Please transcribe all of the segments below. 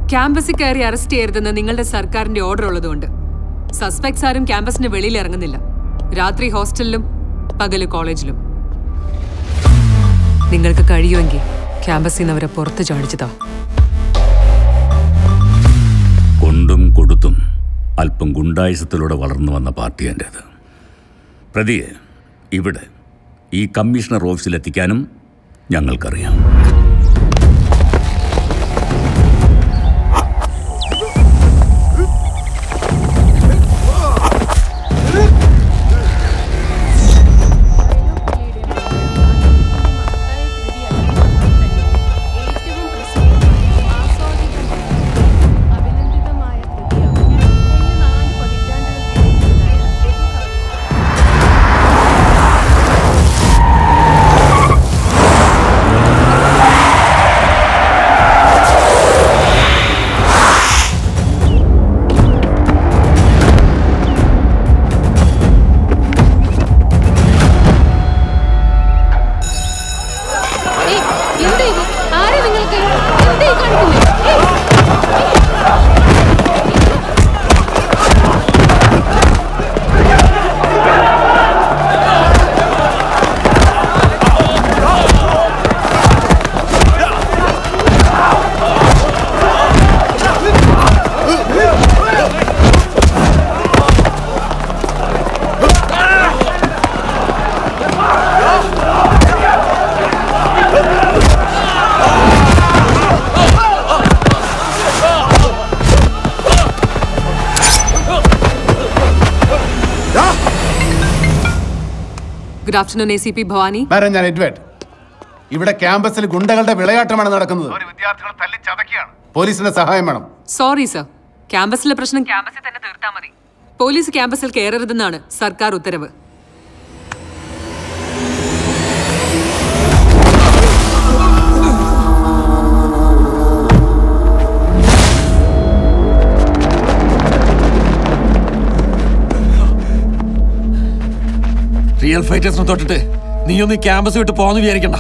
ക്യാമ്പസിൽ കയറി അറസ്റ്റ് ചെയ്യരുതെന്ന് നിങ്ങളുടെ സർക്കാരിന്റെ ഓർഡർ ഉള്ളതുകൊണ്ട് സസ്പെക്ട്സ് ആരും ക്യാമ്പസിന് വെളിയിൽ ഇറങ്ങുന്നില്ല രാത്രി ഹോസ്റ്റലിലും പകല് കോളേജിലും നിങ്ങൾക്ക് കഴിയുമെങ്കിൽ ക്യാമ്പസിൽ നിന്ന് അവരെ പുറത്ത് ചാടിച്ചതാ കൊണ്ടും കൊടുത്തും അല്പം ഗുണ്ടായുസത്തിലൂടെ വളർന്നു വന്ന പാർട്ടി എൻ്റേത് പ്രതിയെ ഇവിടെ ഈ കമ്മീഷണർ ഓഫീസിലെത്തിക്കാനും ഞങ്ങൾക്കറിയാം എന്താ ഇത് ആരാ നിങ്ങൾക്ക് എന്താ ഈ കാണിക്കുന്നത് ഏയ്! Good afternoon A C P Bhavani madam ഞാൻ എഡ്വേർഡ് ഇവിടെ ക്യാമ്പസിൽ ഗുണ്ടകളുടെ വിളയാട്ടമാണ് നടക്കുന്നത് പോലീസിന്റെ സഹായം വേണം സോറി സർ ക്യാമ്പസിലെ പ്രശ്നം ക്യാമ്പസിൽ തന്നെ തീർത്താൽ മതി പോലീസ് ക്യാമ്പസിൽ കയറരുതെന്നാണ് സർക്കാർ ഉത്തരവ് റിയൽ ഫൈറ്റേഴ്സിനെ തൊട്ടിട്ട് നീ ഒന്ന് ഈ ക്യാമ്പസ് വിട്ട് പോകാന്ന് വിചാരിക്കണ്ട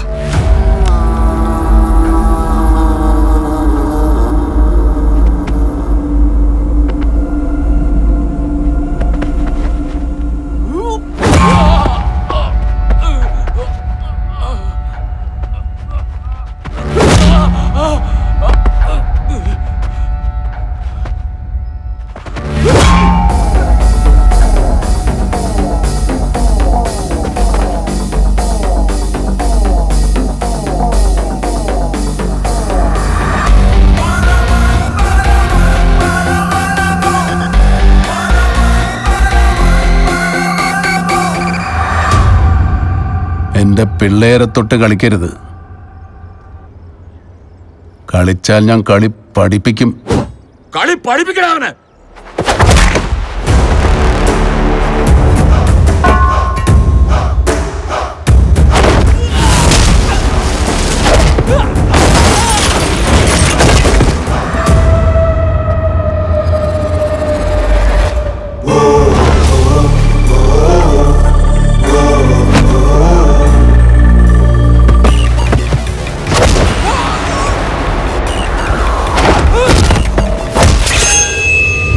എന്റെ പിള്ളേരെ തൊട്ട് കളിക്കരുത് കളിച്ചാൽ ഞാൻ കളി പഠിപ്പിക്കും കളി പഠിപ്പിക്കണ അവനെ ആ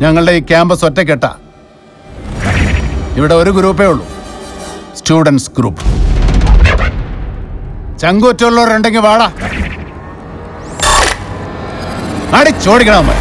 ഞങ്ങളുടെ ഈ ക്യാമ്പസ് ഒറ്റക്കെട്ട ഇവിടെ ഒരു ഗ്രൂപ്പേ ഉള്ളൂ സ്റ്റുഡൻസ് ഗ്രൂപ്പ് ചങ്കൂറ്റുള്ളവരുണ്ടെങ്കിൽ വാടാ അടിച്ചോടിക്കണം അമ്മ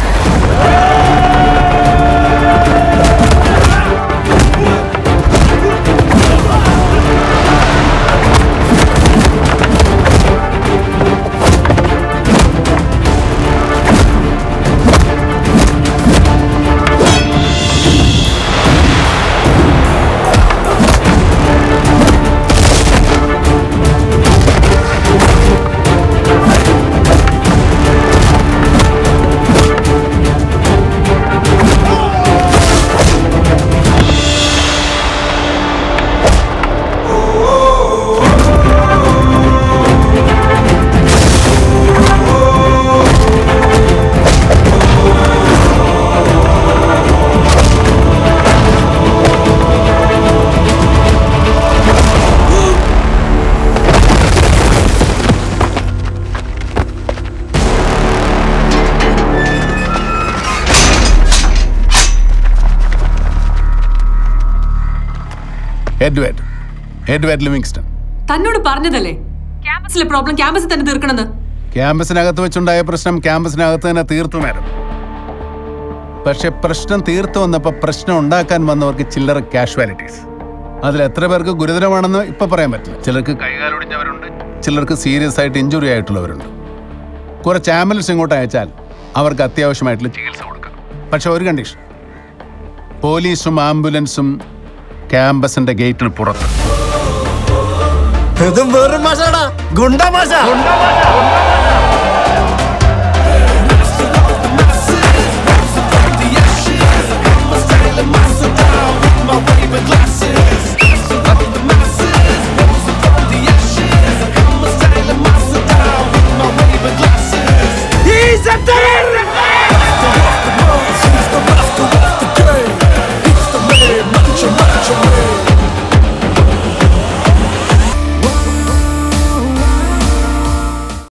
എഡ്വേർഡ് എഡ്വേർഡ് ലിവിങ്സ്റ്റൺ തന്നോട് പറഞ്ഞതല്ലേ ക്യാമ്പസിലെ പ്രോബ്ലം ക്യാമ്പസിൽ തന്നെ തീർക്കണമെന്ന് ക്യാമ്പസിനകത്ത് വെച്ചുണ്ടായ പ്രശ്നം ക്യാമ്പസിനകത്ത് തന്നെ തീർത്തു മാഡം പക്ഷെ പ്രശ്നം തീർത്തു വന്നപ്പോൾ പ്രശ്നം ഉണ്ടാക്കാൻ വന്നവർക്ക് ചില്ലറ കാഷ്വാലിറ്റീസ് അതിൽ എത്ര പേർക്ക് ഗുരുതരമാണെന്ന് ഇപ്പൊ പറയാൻ പറ്റില്ല ചിലർക്ക് കൈകാലൊടിഞ്ഞവരുണ്ട് ചിലർക്ക് സീരിയസ് ആയിട്ട് ഇഞ്ചുറി ആയിട്ടുള്ളവരുണ്ട് കുറച്ച് ആംബുലൻസ് ഇങ്ങോട്ട് അയച്ചാൽ അവർക്ക് അത്യാവശ്യമായിട്ടുള്ള ചികിത്സ കൊടുക്കാം പക്ഷെ ഒരു കണ്ടീഷൻ പോലീസും ആംബുലൻസും ക്യാമ്പസിന്റെ ഗേറ്റിന് പുറത്ത് ഇതും വെറും മാഷാടാ ഗുണ്ട മാഷ